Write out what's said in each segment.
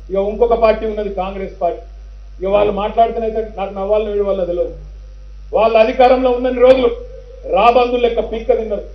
ఇక ఇంకొక పార్టీ ఉన్నది కాంగ్రెస్ పార్టీ ఇక వాళ్ళు మాట్లాడుతున్నైతే నాకు నవ్వాలని వీడి వల్ల తెలియదు వాళ్ళ అధికారంలో ఉన్నన్ని రోజులు రాబందులు లెక్క పీక్క తిన్నారు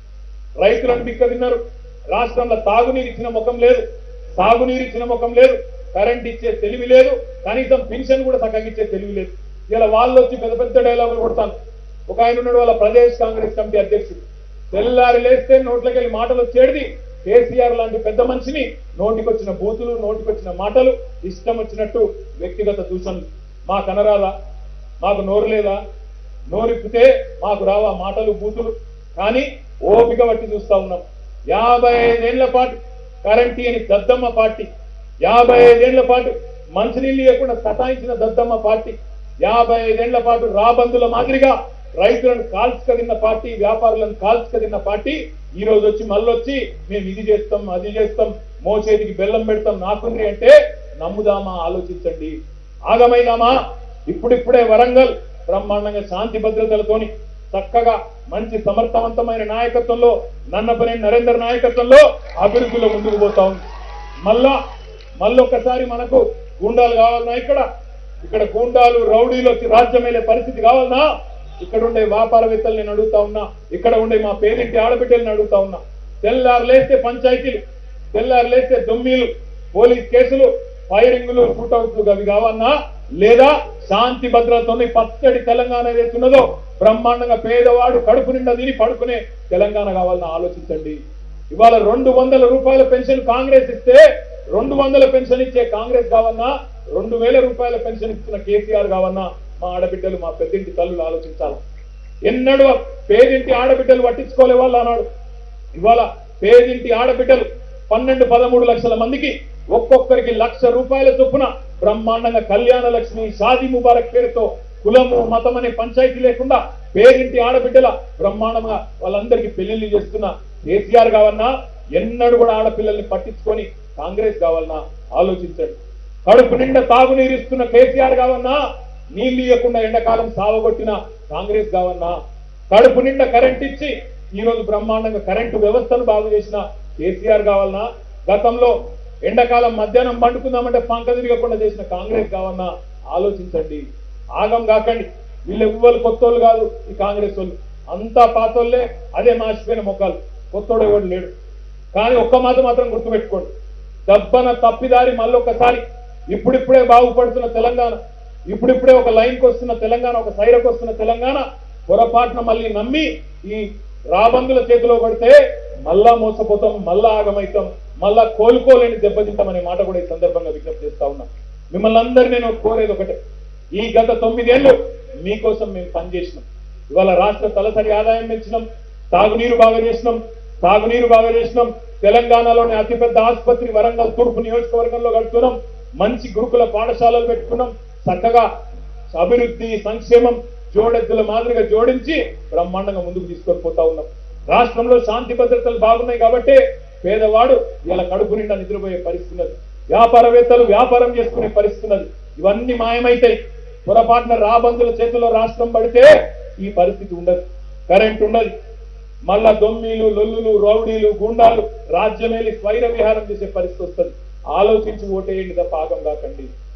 రైతులను పిక్క తిన్నారు రాష్ట్రంలో తాగునీరు ఇచ్చిన ముఖం లేదు సాగునీరు ఇచ్చిన ముఖం లేదు కరెంట్ ఇచ్చే తెలివి లేదు కనీసం పెన్షన్ కూడా చక్కగా ఇచ్చే తెలివి లేదు ఇలా వాళ్ళు వచ్చి పెద్ద పెద్ద డైలాగులు కొడతాను ఒక ఆయన ఉన్నాడు వాళ్ళ ప్రదేశ్ కాంగ్రెస్ కమిటీ అధ్యక్షుడు తెల్లారి లేస్తే నోట్లకెళ్ళి మాటలు వచ్చేది కేసీఆర్ లాంటి పెద్ద మనిషిని నోటికొచ్చిన బూతులు నోటికొచ్చిన మాటలు ఇష్టం వచ్చినట్టు వ్యక్తిగత దూషణలు మా కనరాలా మాకు నోరు లేదా నోరిప్పితే మాకు రావా మాటలు బూతులు కానీ ఓపిక పట్టి చూస్తా ఉన్నాం యాభై ఐదేళ్ల పాటు కరెంట్ అని దద్దమ్మ పార్టీ యాభై ఐదేళ్ల పాటు మంచినీళ్ళు ఇవ్వకుండా సతాయించిన దద్దమ్మ పార్టీ యాభై ఐదేళ్ల పాటు రాబందుల మాదిరిగా రైతులను కాల్చుకదిన్న పార్టీ వ్యాపారులను కాల్చుకదిన్న పార్టీ ఈ రోజు వచ్చి మళ్ళొచ్చి మేము ఇది చేస్తాం అది చేస్తాం మోచేతికి బెల్లం పెడతాం నాకుంది అంటే నమ్ముదామా ఆలోచించండి ఆగమైదామా ఇప్పుడిప్పుడే వరంగల్ బ్రహ్మాండంగా శాంతి భద్రతలతోని చక్కగా మంచి సమర్థవంతమైన నాయకత్వంలో నన్నపనే నరేందర్ నాయకత్వంలో అభివృద్ధిలో ముందుకు పోతా ఉంది మళ్ళా మళ్ళొక్కసారి మనకు గూండాలు కావాలన్నా ఇక్కడ ఇక్కడ గూండాలు రౌడీలు వచ్చి రాజ్యం వెళ్ళే పరిస్థితి కావాలన్నా ఇక్కడ ఉండే వ్యాపారవేత్తలు నేను అడుగుతా ఉన్నా ఇక్కడ ఉండే మా పేరింటి ఆడబిడ్డలను అడుగుతా ఉన్నా తెల్లారు లేస్తే పంచాయతీలు తెల్లారు లేస్తే దొమ్మీలు పోలీస్ కేసులు ఫైరింగ్లు షూటౌట్లు అవి కావన్నా లేదా శాంతి భద్రతతోని పచ్చడి తెలంగాణ ఏదైతున్నదో బ్రహ్మాండంగా పేదవాడు కడుపు నిండా తిని పడుకునే తెలంగాణ కావాలని ఆలోచించండి ఇవాళ రెండు వందల రూపాయల పెన్షన్ కాంగ్రెస్ ఇస్తే రెండు వందల పెన్షన్ ఇచ్చే కాంగ్రెస్ కావన్నా రెండు వేల రూపాయల పెన్షన్ ఇస్తున్న కేసీఆర్ కావన్నా మా ఆడబిడ్డలు మా పెద్దింటి తల్లులు ఆలోచించాలి ఎన్నడూ పేదింటి ఆడబిడ్డలు పట్టించుకోలే వాళ్ళు అన్నాడు ఇవాళ పేదింటి ఆడబిడ్డలు పన్నెండు పదమూడు లక్షల మందికి ఒక్కొక్కరికి లక్ష రూపాయల చొప్పున బ్రహ్మాండంగా కళ్యాణ లక్ష్మి షాదీ ముబారక్ పేరుతో కులము మతం అనే పంచాయతీ లేకుండా పేరింటి ఆడబిడ్డల బ్రహ్మాండంగా వాళ్ళందరికీ పెళ్లిళ్ళు చేస్తున్న కేసీఆర్ కావన్నా ఎన్నడూ కూడా ఆడపిల్లల్ని పట్టించుకొని కాంగ్రెస్ కావాలన్నా ఆలోచించండి కడుపు నిండా తాగునీరు ఇస్తున్న కేసీఆర్ కావన్నా నీళ్లు ఇవ్వకుండా ఎండాకాలం సావగొట్టిన కాంగ్రెస్ కావన్నా కడుపు నిండా కరెంట్ ఇచ్చి ఈ రోజు బ్రహ్మాండంగా కరెంటు వ్యవస్థను బాగు చేసిన కేసీఆర్ కావాలన్నా గతంలో ఎండాకాలం మధ్యాహ్నం పండుకుందామంటే పంక తిరగకుండా చేసిన కాంగ్రెస్ కావన్నా ఆలోచించండి ఆగం కాకండి వీళ్ళు ఎవ్వరు కొత్తోళ్ళు కాదు ఈ కాంగ్రెస్ వాళ్ళు అంతా పాతోళ్ళే అదే మాసిపోయిన మొక్కలు కొత్తోడు ఎవడు లేడు కానీ ఒక్క మాట మాత్రం గుర్తుపెట్టుకోండి దబ్బన తప్పిదారి మళ్ళొక్కసారి ఇప్పుడిప్పుడే బాగుపడుతున్న తెలంగాణ ఇప్పుడిప్పుడే ఒక లైన్కి వస్తున్న తెలంగాణ ఒక సైరకు వస్తున్న తెలంగాణ పొరపాటున మళ్ళీ నమ్మి ఈ రాబందుల చేతిలో పడితే మళ్ళా మోసపోతాం మళ్ళా ఆగమైతాం మళ్ళా కోలుకోలేని దెబ్బతింటామనే మాట కూడా ఈ సందర్భంగా విజ్ఞప్తి చేస్తా ఉన్నా మిమ్మల్ని అందరినీ నేను కోరేది ఒకటే ఈ గత తొమ్మిదేళ్లు మీకోసం మేము పనిచేసినాం ఇవాళ రాష్ట్ర తలసరి ఆదాయం పెంచినాం తాగునీరు బాగా చేసినాం తాగునీరు బాగా చేసినాం తెలంగాణలోని అతిపెద్ద ఆసుపత్రి వరంగల్ తూర్పు నియోజకవర్గంలో కడుతున్నాం మంచి గురుకుల పాఠశాలలు పెట్టుకున్నాం చక్కగా అభివృద్ధి సంక్షేమం జోడెద్దుల మాదిరిగా జోడించి బ్రహ్మాండంగా ముందుకు తీసుకొని పోతా ఉన్నాం రాష్ట్రంలో శాంతి భద్రతలు బాగున్నాయి కాబట్టి పేదవాడు ఇలా కడుపు నిండా నిద్రపోయే పరిస్థితి ఉన్నది వ్యాపారవేత్తలు వ్యాపారం చేసుకునే పరిస్థితి ఉన్నది ఇవన్నీ మాయమైతాయి పొరపాటున రాబందుల చేతిలో రాష్ట్రం పడితే ఈ పరిస్థితి ఉండదు కరెంట్ ఉండదు మళ్ళా దొమ్మీలు లొల్లులు రౌడీలు గుండాలు రాజ్యమేలి స్వైర విహారం చేసే పరిస్థితి వస్తుంది ఆలోచించి ఓటేయండి తప్ప ఆగం కాకండి